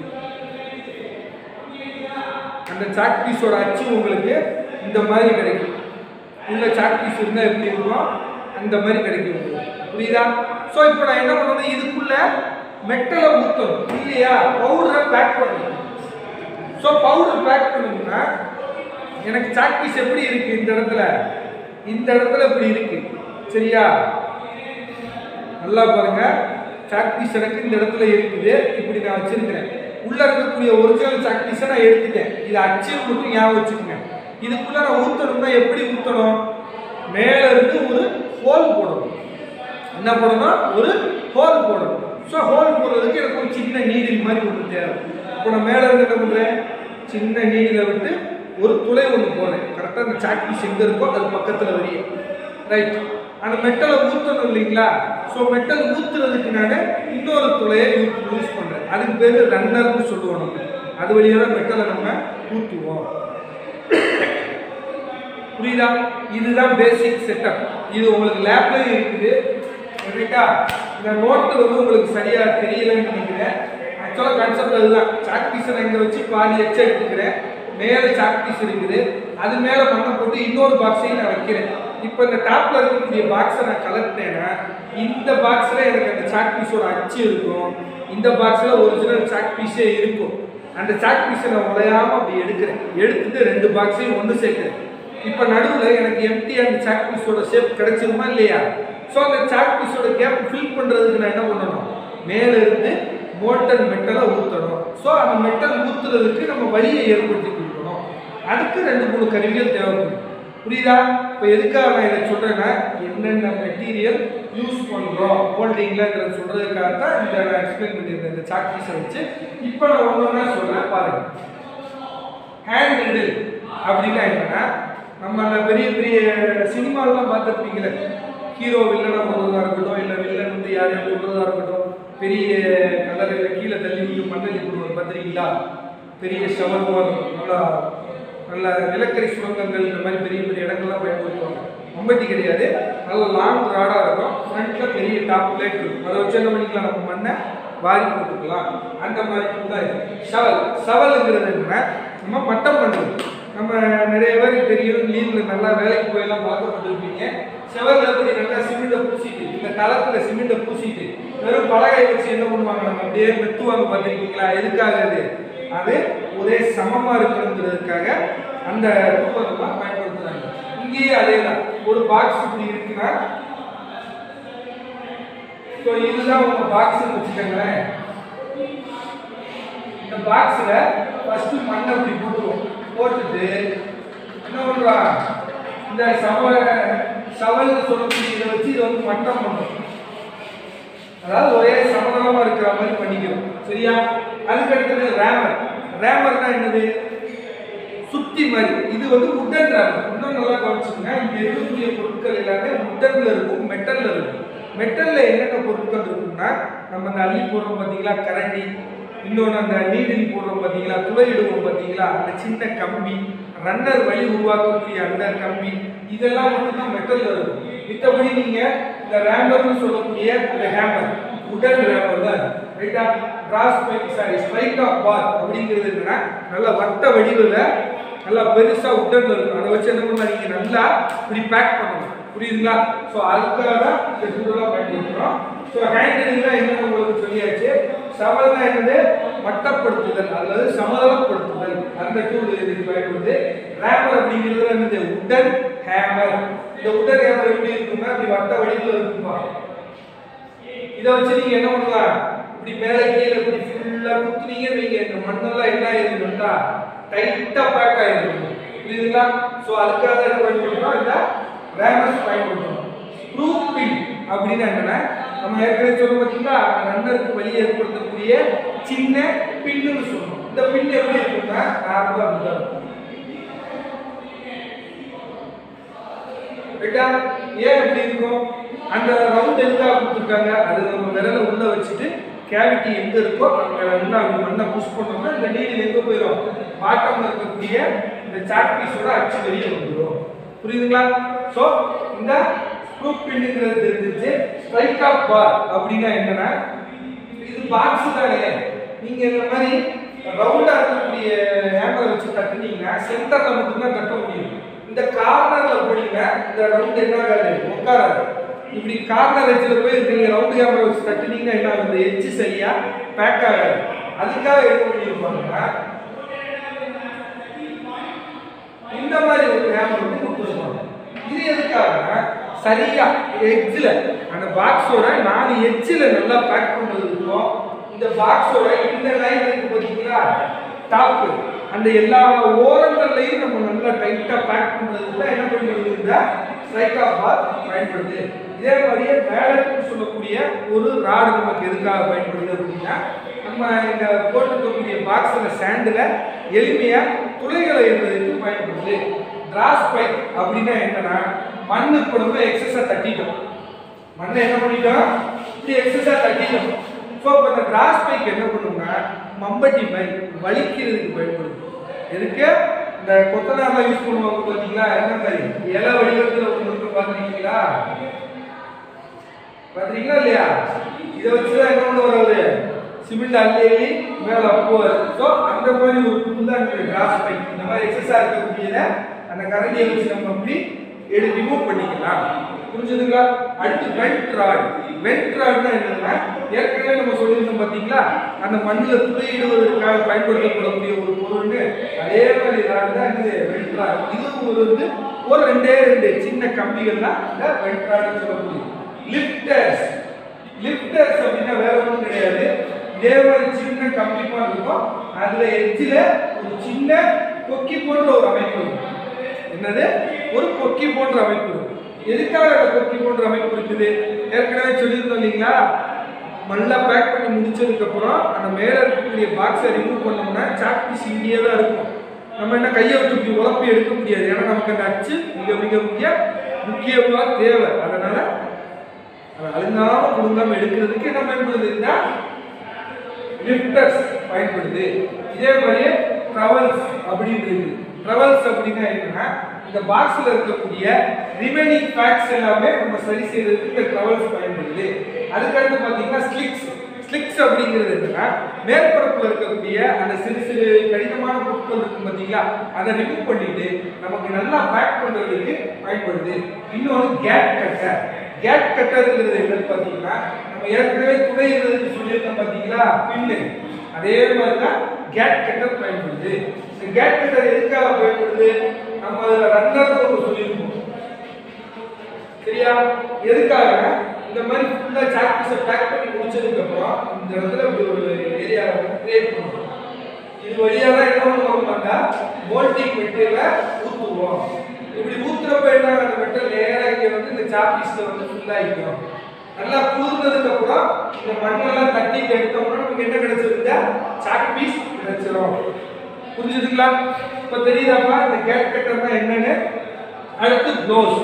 அந்த சாக் பீஸோட அச்சு உங்களுக்கு இந்த மாதிரி கிடைக்கும் உள்ள சாக் பீஸ் இருந்தால் எப்படி இருக்கும் அந்த மாதிரி கிடைக்கும் உங்களுக்கு புரியுதா ஸோ இப்போ நான் என்ன பண்ணணும் இதுக்குள்ள மெட்டலை ஊற்றணும் இல்லையா பவுடரை பேக் பண்ணணும் ஸோ பவுடர் பேக் பண்ணணும்னா எனக்கு சாக் பீஸ் எப்படி இருக்கு இந்த இடத்துல இந்த இடத்துல இப்படி இருக்கு சரியா நல்லா பாருங்க சாக் பீஸ் எனக்கு இந்த இடத்துல இருக்குது இப்படி நான் வச்சிருக்கிறேன் உள்ள இருக்கக்கூடிய ஒரிஜினல் சாக் பீஸை நான் எடுத்துட்டேன் இது அச்சு மட்டும் ஞாபகம் வச்சுக்கோங்க இதுக்குள்ள நான் ஊத்தணும்னா எப்படி ஊத்தணும் மேல இருந்து ஒரு ஹோல் போடணும் என்ன போடணும் ஒரு ஹோல் போடணும் ஸோ ஹோல் போடுறதுக்கு எனக்கு ஒரு சின்ன நீடில் மாதிரி ஒன்று தேவை இப்போ நான் மேலே இருந்து என்ன பண்ணுறேன் சின்ன நீடிலை விட்டு ஒரு துளை ஒன்று போடுறேன் கரெக்டாக அந்த சாக் பீஸ் எங்கே இருக்கோ அது பக்கத்தில் வரைய ரைட் அந்த மெட்டலை ஊற்றணும் இல்லைங்களா ஸோ மெட்டல் ஊற்றுறதுக்கு நான் இன்னொரு துளையை யூஸ் பண்ணுறேன் அதுக்கு பேர் ரன்னர்னு சொல்லுவோம் நம்ம அது வழியாக தான் மெட்டலை நம்ம ஊற்றுவோம் புரியுதா இதுதான் பேசிக் செட்டப் இது உங்களுக்கு லேப்லயும் இருக்குது ரைட்டா இந்த நோட்டு வந்து உங்களுக்கு சரியா தெரியலன்னு நினைக்கிறேன் ஆக்சுவலாக கான்செப்ட் அதுதான் சாக் பீஸை நான் இங்கே வச்சு பாதி எச்ச எடுத்துக்கிறேன் மேலே சாக் பீஸ் இருக்குது அது மேலே மண்ணை போட்டு இன்னொரு பாக்ஸையும் நான் வைக்கிறேன் இப்போ இந்த டாப்ல இருக்கக்கூடிய பாக்ஸை நான் கலட்டினேன்னா இந்த பாக்ஸில் எனக்கு அந்த சாக் பீஸோட அச்சு இருக்கும் இந்த பாக்ஸில் ஒரிஜினல் சாக் பீஸே இருக்கும் அந்த சாக் பீஸை நான் உடையாம அப்படி எடுக்கிறேன் எடுத்துட்டு ரெண்டு பாக்ஸையும் ஒன்று சேர்க்கிறேன் இப்போ நடுவில் எனக்கு எம்டி அந்த சாக் பீஸோட ஷேப் கிடைச்சிருமா இல்லையா ஸோ அந்த சாக் பீஸோட கேப் ஃபில் பண்ணுறதுக்கு நான் என்ன பண்ணணும் மேலே இருந்து மோல்டன் மெட்டலை ஊற்றணும் ஸோ அந்த மெட்டல் ஊற்றுறதுக்கு நம்ம வழியை ஏற்படுத்தி கொடுக்கணும் அதுக்கு ரெண்டு மூணு கருவிகள் தேவைப்படும் புரியுதா இப்போ எதுக்காக நான் இதை சொல்கிறேன்னா என்னென்ன மெட்டீரியல் யூஸ் பண்ணுறோம் ஹோல்டிங்கில் சொல்கிறதுக்காக தான் இந்த நான் எக்ஸ்பிளைன் பண்ணியிருந்தேன் இந்த சாக் பீஸை வச்சு இப்போ நான் ஒன்று ஒன்றா சொல்கிறேன் பாருங்கள் ஹேண்ட் ரிடில் அப்படின்னா என்னன்னா நம்ம அந்த பெரிய பெரிய சினிமாலாம் பார்த்துருப்பீங்களே ஹீரோ வில்லனை போடுறதா இருக்கட்டும் இல்லை வில்லன் வந்து யாரையும் போடுறதா இருக்கட்டும் பெரிய கலரில் கீழே தள்ளி விட்டு மண்ணள்ளி போடுவார் பார்த்துருக்கீங்களா பெரிய ஷவர் நல்லா நல்ல நிலக்கரி சுரங்கங்கள் இந்த மாதிரி பெரிய பெரிய இடங்கள்லாம் பயன்படுத்துவாங்க மம்பட்டி கிடையாது நல்ல லாங் ராடாக இருக்கும் ஃப்ரண்ட்டில் பெரிய டாப் பிளேட் இருக்கும் அதை வச்சு என்ன பண்ணிக்கலாம் நம்ம மண்ணை வாரி போட்டுக்கலாம் அந்த மாதிரி தான் இது ஷவல் ஷவலுங்கிறது என்னன்னா நம்ம மட்டம் பண்ணுறது நம்ம நிறைய பேருக்கு தெரியும் லீவில் நல்லா வேலைக்கு போயெல்லாம் பார்க்கப்பட்டிருப்பீங்க செவரில் எப்படி நல்லா சிமெண்ட்டை பூசிட்டு இந்த தளத்தில் சிமெண்ட்டை பூசிட்டு வெறும் பலகை வச்சு என்ன பண்ணுவாங்க நம்ம அப்படியே மெத்துவாங்க பார்த்துருக்கீங்களா எதுக்காக அது அது ஒரே சமமாக இருக்கணுங்கிறதுக்காக அந்த தூக்கம்லாம் பயன்படுத்துறாங்க இங்கேயே அதே தான் ஒரு பாக்ஸ் இப்படி இருக்குன்னா ஸோ இதுதான் உங்க பாக்ஸ் வச்சுக்கோங்களேன் இந்த பாக்ஸ்ல ஃபர்ஸ்ட் மண்ணை இப்படி போட்டுருவோம் போட்டுட்டு என்ன பண்றான் இந்த சவ சவல் சொல்லக்கூடிய இதை வச்சு இதை வந்து மட்டம் பண்ணும் அதாவது ஒரே சமதளமா இருக்கிற மாதிரி பண்ணிக்கிறோம் சரியா அதுக்கு அடுத்தது ரேமர் ரேமர்னா என்னது சுத்தி மாதிரி இது வந்து உட்டன் ரேமர் இன்னும் நல்லா கவனிச்சுக்கோங்க இங்க இருக்கக்கூடிய பொருட்கள் எல்லாமே உட்டன்ல இருக்கும் மெட்டல்ல இருக்கும் மெட்டல்ல என்னென்ன பொருட்கள் இருக்கும்னா நம்ம அந்த அள்ளி போடுறோம் பார்த்தீங்களா கரண்டி இன்னொன்று அந்த நீடில் போடுறோம் பார்த்தீங்களா துளையிடுவோம் பார்த்தீங்களா அந்த சின்ன கம்பி ரன்னர் வழி உருவாக்கக்கூடிய அந்த கம்பி இதெல்லாம் மட்டும்தான் மெட்டல்ல இருக்கும் மித்தபடி நீங்க இந்த ரேம்பர்னு சொல்லக்கூடிய அந்த ஹேமர் உடன் ரேம்பர் தான் ரைட்டா cross bike sorry strike off bar அப்படிங்கிறது என்னன்னா நல்ல வட்ட வடிவில் நல்லா பெருசா உடன்ல இருக்கும் அதை வச்சு என்ன பண்ணலாம் நீங்க நல்லா இப்படி பேக் பண்ணணும் புரியுதுங்களா ஸோ அதுக்காக தான் இந்த டூலாம் பயன்படுத்துறோம் ஸோ ஹேண்டலிங்னா என்னன்னு உங்களுக்கு சொல்லியாச்சு சமல்னா என்னது மட்டப்படுத்துதல் அல்லது சமதளப்படுத்துதல் அந்த டூல் இதுக்கு பயன்படுது ரேமர் அப்படிங்கிறது என்னது உடன் ஹேமர் இந்த உடன் ஹேமர் எப்படி இருக்கும்னா இப்படி வட்ட வடிவில் இருக்குமா இதை வச்சு நீங்க என்ன பண்ணலாம் இப்படி மேலே கீழே இப்படி ஃபுல்லா குத்துனீங்க வைங்க இந்த மண்ணெல்லாம் என்ன ஆயிருக்கும்டா டைட்டா பேக் ஆயிருக்கும் புரியுதுங்களா ஸோ அதுக்காக என்ன பயன்படுத்துறோம் இந்த ரேமர்ஸ் பயன்படுத்துறோம் ஸ்க்ரூ பின் அப்படின்னு என்னன்னா நம்ம ஏற்கனவே சொல்ல பார்த்தீங்களா ரன்னருக்கு வழி ஏற்படுத்தக்கூடிய சின்ன பின்னு சொல்லணும் இந்த பின் எப்படி இருக்கும்னா நார்மலா அப்படிதான் இருக்கும் ரைட்டா ஏன் இப்படி இருக்கும் அந்த ரவுண்ட் எதுக்காக கொடுத்துருக்காங்க அது நம்ம விரலை உள்ள வச்சுட்டு கேவிட்டி எங்க இருக்கோ அங்க உள்ள அப்படி மண்ணை புஷ் பண்ணோம்னா இந்த நீடில் எங்க போயிடும் பாட்டம்ல இருக்கக்கூடிய இந்த சாக் பீஸோட அச்சு வெளியே வந்துடும் புரியுதுங்களா ஸோ இந்த ஸ்க்ரூ பின்னுங்கிறது தெரிஞ்சிருச்சு ஸ்ட்ரைக் ஆஃப் பார் அப்படின்னா என்னன்னா இது பாக்ஸ் தானே நீங்க இந்த மாதிரி ரவுண்டா இருக்கக்கூடிய ஹேமரை வச்சு தட்டுனீங்கன்னா சென்டர்ல மட்டும்தான் தட்ட முடியும் இந்த கார்னர்ல போனீங்கன்னா இந்த ரவுண்ட் என்ன ஆகாது உட்காராது இப்படி கார்னர் எட்ஜில் போய் நீங்க ரவுண்ட் கேமரா வச்சு தட்டுனீங்கன்னா என்ன ஆகுது எட்ஜ் சரியா பேக் ஆகாது அதுக்காக என்ன பண்ணியிருப்பாங்கன்னா இந்த மாதிரி ஒரு கேமரா வந்து கொடுத்துருப்பாங்க இது எதுக்காகனா சரியா எட்ஜில் அந்த பாக்ஸோட நாலு எட்ஜில் நல்லா பேக் பண்ணுறதுக்கும் இந்த பாக்ஸோட இந்த லைன் இருக்கு பார்த்தீங்களா டாப்பு அந்த எல்லா ஓரங்கள்லையும் நம்ம நல்லா டைட்டாக பேக் பண்ணுறதுக்கு தான் என்ன பண்ணுறது இந்த ஸ்ட்ரைக் ஆஃப் பார் பயன்படுது இதே மாதிரியே மேலட்னு சொல்லக்கூடிய ஒரு ராடு நமக்கு எதுக்காக பயன்படுது அப்படின்னா நம்ம இந்த போட்டுக்கக்கூடிய பாக்ஸில் சாண்டில் எளிமையாக துளைகளை எழுதுறதுக்கு பயன்படுது கிராஸ் பைப் அப்படின்னா என்னன்னா மண் இப்போ நம்ம எக்ஸஸாக தட்டிட்டோம் மண்ணை என்ன பண்ணிட்டோம் இப்படி எக்ஸஸாக தட்டிட்டோம் ஸோ இப்போ இந்த கிராஸ் பைக் என்ன பண்ணும்னா மம்பட்டி மாதிரி வலிக்கிறதுக்கு பயன்படுது எதுக்கு இந்த கொத்தனாரில் யூஸ் பண்ணுவாங்க பார்த்தீங்களா என்ன மாதிரி இலை வடிவத்தில் ஒன்று இருக்கு பார்த்துருக்கீங்களா பார்த்துருக்கீங்களா இல்லையா இதை வச்சு தான் என்ன பண்ணுவார் அவரு சிமெண்ட் அள்ளி அள்ளி மேல போவார் ஸோ அந்த மாதிரி ஒரு டூல் தான் இந்த கிராஸ் பைப் இந்த மாதிரி எக்ஸஸாக இருக்கக்கூடியதை அந்த கரண்டியை வச்சு நம்ம அப்படி எடு ரிமூவ் பண்ணிக்கலாம் புரிஞ்சுதுங்களா அடுத்து வெண்ட் ராட் வெண்ட் ராட்னா என்னன்னா ஏற்கனவே நம்ம சொல்லியிருந்தோம் பார்த்தீங்களா அந்த மண்ணில் துளையிடுவதற்காக பயன்படுத்தப்படக்கூடிய ஒரு பொருள்னு அதே மாதிரி ராட் தான் இது வெண்ட் ராட் இதுவும் ஒரு வந்து ஒரு ரெண்டே ரெண்டு சின்ன கம்பிகள் தான் இந்த வெண்ட் ராட்னு சொல்லக்கூடிய லிஃப்டர்ஸ் லிஃப்டர்ஸ் அப்படின்னா வேற ஒன்றும் கிடையாது இதே மாதிரி சின்ன கம்பி மாதிரி இருக்கும் அதுல எட்ஜில் ஒரு சின்ன கொக்கி போன்ற ஒரு அமைப்பு இருக்கும் என்னது ஒரு கொக்கி போன்ற அமைப்பு இருக்கும் எதுக்காக அந்த கொக்கி போன்ற அமைப்பு இருக்குது ஏற்கனவே சொல்லியிருந்தோம் இல்லைங்களா நல்லா பேக் பண்ணி முடிச்சதுக்கு அப்புறம் அந்த மேல இருக்கக்கூடிய பாக்ஸை ரிமூவ் பண்ணோம்னா சாக் பீஸ் இங்கேயே தான் இருக்கும் நம்ம என்ன கையை விட்டு இப்படி உழப்பி எடுக்க முடியாது ஏன்னா நமக்கு அந்த அச்சு மிக மிக முக்கிய முக்கியமா தேவை அதனால அதை அழுங்காம குடுங்காம எடுக்கிறதுக்கு என்ன பயன்படுதுன்னா லிஃப்டர்ஸ் பயன்படுது இதே மாதிரியே ட்ரவல்ஸ் அப்படின்னு இருக்கு ட்ரவல்ஸ் அப்படின்னா என்னன்னா இந்த பாக்ஸ்ல இருக்கக்கூடிய ரிமைனிங் ஃபேக்ட்ஸ் எல்லாமே நம்ம சரி செய்யறதுக்கு இந்த ட்ரவல்ஸ் பயன்படுது அதுக்கடுத்து பார்த்தீங்கன்னா ஸ்லிக்ஸ் ஸ்லிக்ஸ் அப்படிங்கிறது என்னன்னா மேற்பரப்புல இருக்கக்கூடிய அந்த சிறு சிறு கடினமான பொருட்கள் இருக்கும் பார்த்தீங்களா அதை ரிமூவ் பண்ணிட்டு நமக்கு நல்லா பேக் பண்றதுக்கு பயன்படுது இன்னொன்று கேட் கட்டர் கேட் கட்டருங்கிறது என்னன்னு பார்த்தீங்கன்னா நம்ம ஏற்கனவே துளையிறதுக்கு சொல்லியிருந்தோம் பார்த்தீங்களா பின்னு அதே மாதிரி தான் கேட் கட்டர் பயன்படுது இந்த கேட் கட்டர் எதுக்காக பயன்படுது நம்ம அதில் ரன்னர் ஒன்று சொல்லியிருக்கோம் சரியா எதுக்காக இந்த மாதிரி ஃபுல்லா சாக் பீஸை பேக் பண்ணி முடிச்சதுக்கு அப்புறம் இந்த இடத்துல இப்படி ஒரு ஏரியா கிரியேட் பண்ணுவோம் இது வழியா தான் என்ன பண்ணுவோம்னாக்கா மோல்டிங் மெட்டீரியலை ஊற்றுவோம் இப்படி ஊத்துறப்ப என்ன அந்த மெட்டல் நேரா இங்க வந்து இந்த சாக் பீஸ்ல வந்து ஃபுல்லா ஆயிக்கும் நல்லா குளிர்ந்ததுக்கு அப்புறம் இந்த மண்ணெல்லாம் தட்டிட்டு எடுத்தோம்னா நமக்கு என்ன கிடைச்சிருந்தா சாக் பீஸ் கிடைச்சிரும் புரிஞ்சுதுங்களா இப்ப தெரியுதாப்பா இந்த கேட் கட்டர்னா என்னன்னு அடுத்து க்ளோஸ்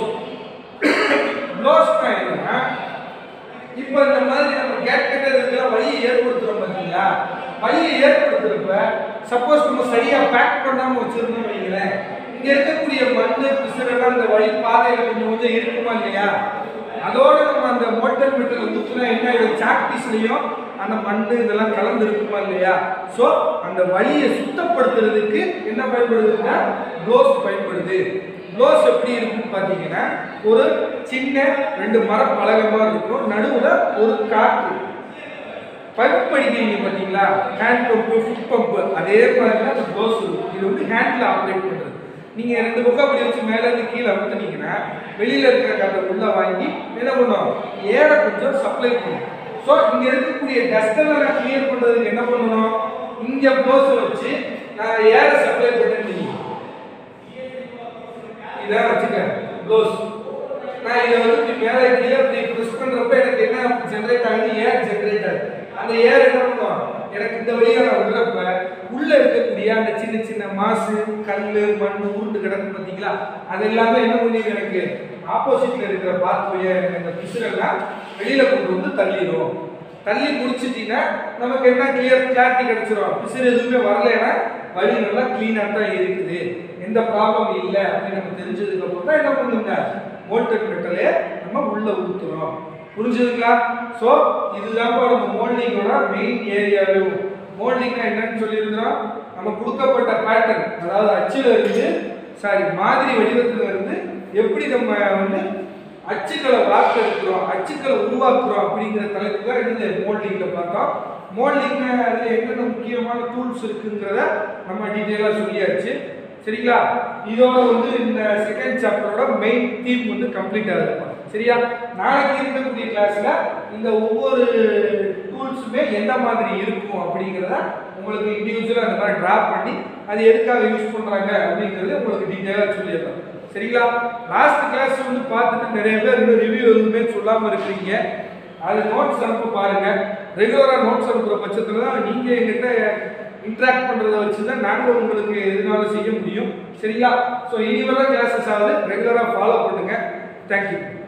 க்ளோஸ்னா என்னன்னா இப்போ இந்த மாதிரி நம்ம கேட் கட்டர் இதெல்லாம் வழியை ஏற்படுத்துறோம் பார்த்தீங்களா வழியை ஏற்படுத்துறப்ப சப்போஸ் நம்ம சரியா பேக் பண்ணாம வச்சிருந்தோம் வைங்களேன் இங்க இருக்கக்கூடிய மண்ணு பிசுறெல்லாம் இந்த வழி பாதையில கொஞ்சம் கொஞ்சம் இருக்குமா இல்லையா அதோட நம்ம அந்த மோட்டர் மீட்டர் ஊத்துனா என்ன ஆயிடும் சாக் பீஸ்லயும் அந்த மண்ணு இதெல்லாம் கலந்து இருக்குமா இல்லையா ஸோ அந்த வழியை சுத்தப்படுத்துறதுக்கு என்ன பயன்படுதுன்னா க்ளோஸ் பயன்படுது க்ளோஸ் எப்படி இருக்குன்னு பார்த்தீங்கன்னா ஒரு சின்ன ரெண்டு மரம் பலகை மாதிரி இருக்கும் நடுவில் ஒரு காற்று பைப் படிக்கிறீங்க பார்த்தீங்களா ஹேண்ட் பம்பு ஃபுட் பம்பு அதே மாதிரி தான் அந்த க்ளோஸ் இருக்கும் இது வந்து ஹேண்டில் ஆப்ரேட் பண்ணுறது நீங்கள் ரெண்டு பக்கம் அப்படி வச்சு மேலே இருந்து கீழே அமுத்துனீங்கன்னா வெளியில் இருக்கிற காற்றை உள்ள வாங்கி என்ன பண்ணும் ஏரை கொஞ்சம் சப்ளை பண்ணும் ஸோ இங்கே இருக்கக்கூடிய டஸ்டெல்லாம் நான் கிளியர் பண்ணுறதுக்கு என்ன பண்ணணும் இங்கே க்ளோஸ் வச்சு நான் ஏரை சப்ளை பண்ணிருந்தீங்க இதான் வச்சுக்கேன் க்ளோஸ் நான் இதை வந்து இப்படி மேலே கீழே இப்படி ப்ரெஸ் பண்ணுறப்ப எனக்கு என்ன ஜென்ரேட் ஆகுது ஏர் ஜென்ரேட் ஆகுது அந்த ஏர் என்ன பண்ணும் எனக்கு இந்த வழியா நான் விடுறப்ப உள்ள இருக்கக்கூடிய அந்த சின்ன சின்ன மாசு கல் மண் உருண்டு கிடக்கு பார்த்தீங்களா அது எல்லாமே என்ன பண்ணிடும் எனக்கு ஆப்போசிட்ல இருக்கிற பாத் வழியா எனக்கு அந்த பிசுரெல்லாம் வெளியில கொண்டு வந்து தள்ளிடும் தள்ளி முடிச்சிட்டீங்கன்னா நமக்கு என்ன கிளியர் கிளாரிட்டி கிடைச்சிரும் பிசுறு எதுவுமே வரலைன்னா வழி நல்லா க்ளீனாக தான் இருக்குது எந்த ப்ராப்ளம் இல்லை அப்படின்னு நம்ம தெரிஞ்சதுக்கு அப்புறம் தான் என்ன பண்ணுங்க மோல்டட் மெட்டலே நம்ம உள்ள ஊத்துறோம் புரிஞ்சுதுங்களா ஸோ இதுதான் நம்ம மோல்டிங்கோட மெயின் ஏரியாவும் மோல்டிங்னா என்னன்னு சொல்லியிருந்தோம் நம்ம கொடுக்கப்பட்ட பேட்டர்ன் அதாவது அச்சுல இருந்து சாரி மாதிரி வடிவத்துல இருந்து எப்படி நம்ம வந்து அச்சுக்களை வார்த்தெடுக்கிறோம் அச்சுக்களை உருவாக்குறோம் அப்படிங்கிற தலைப்பு தான் இந்த மோல்டிங்ல பார்த்தோம் மோல்டிங்ல அதுல என்னென்ன முக்கியமான டூல்ஸ் இருக்குங்கிறத நம்ம டீட்டெயிலாக சொல்லியாச்சு சரிங்களா இதோட வந்து இந்த செகண்ட் சாப்டரோட மெயின் தீம் வந்து கம்ப்ளீட் ஆகுது சரியா நாளைக்கு இருக்கக்கூடிய கிளாஸ்ல இந்த ஒவ்வொரு டூல்ஸுமே எந்த மாதிரி இருக்கும் அப்படிங்கிறத உங்களுக்கு இண்டிவிஜுவலாக அந்த மாதிரி ட்ரா பண்ணி அது எதுக்காக யூஸ் பண்ணுறாங்க அப்படிங்கிறது உங்களுக்கு டீட்டெயிலாக சொல்லிடுறோம் சரிங்களா லாஸ்ட் கிளாஸ் வந்து பார்த்துட்டு நிறைய பேர் இன்னும் ரிவ்யூ எதுவுமே சொல்லாமல் இருக்கிறீங்க அது நோட்ஸ் அனுப்ப பாருங்க ரெகுலராக நோட்ஸ் அனுப்புகிற பட்சத்தில் தான் நீங்கள் எங்கிட்ட இன்ட்ராக்ட் பண்ணுறத வச்சு தான் நாங்கள் உங்களுக்கு எதுனாலும் செய்ய முடியும் சரிங்களா ஸோ இனி வர கிளாஸஸ் ஆகுது ரெகுலராக ஃபாலோ பண்ணுங்கள் தேங்க்யூ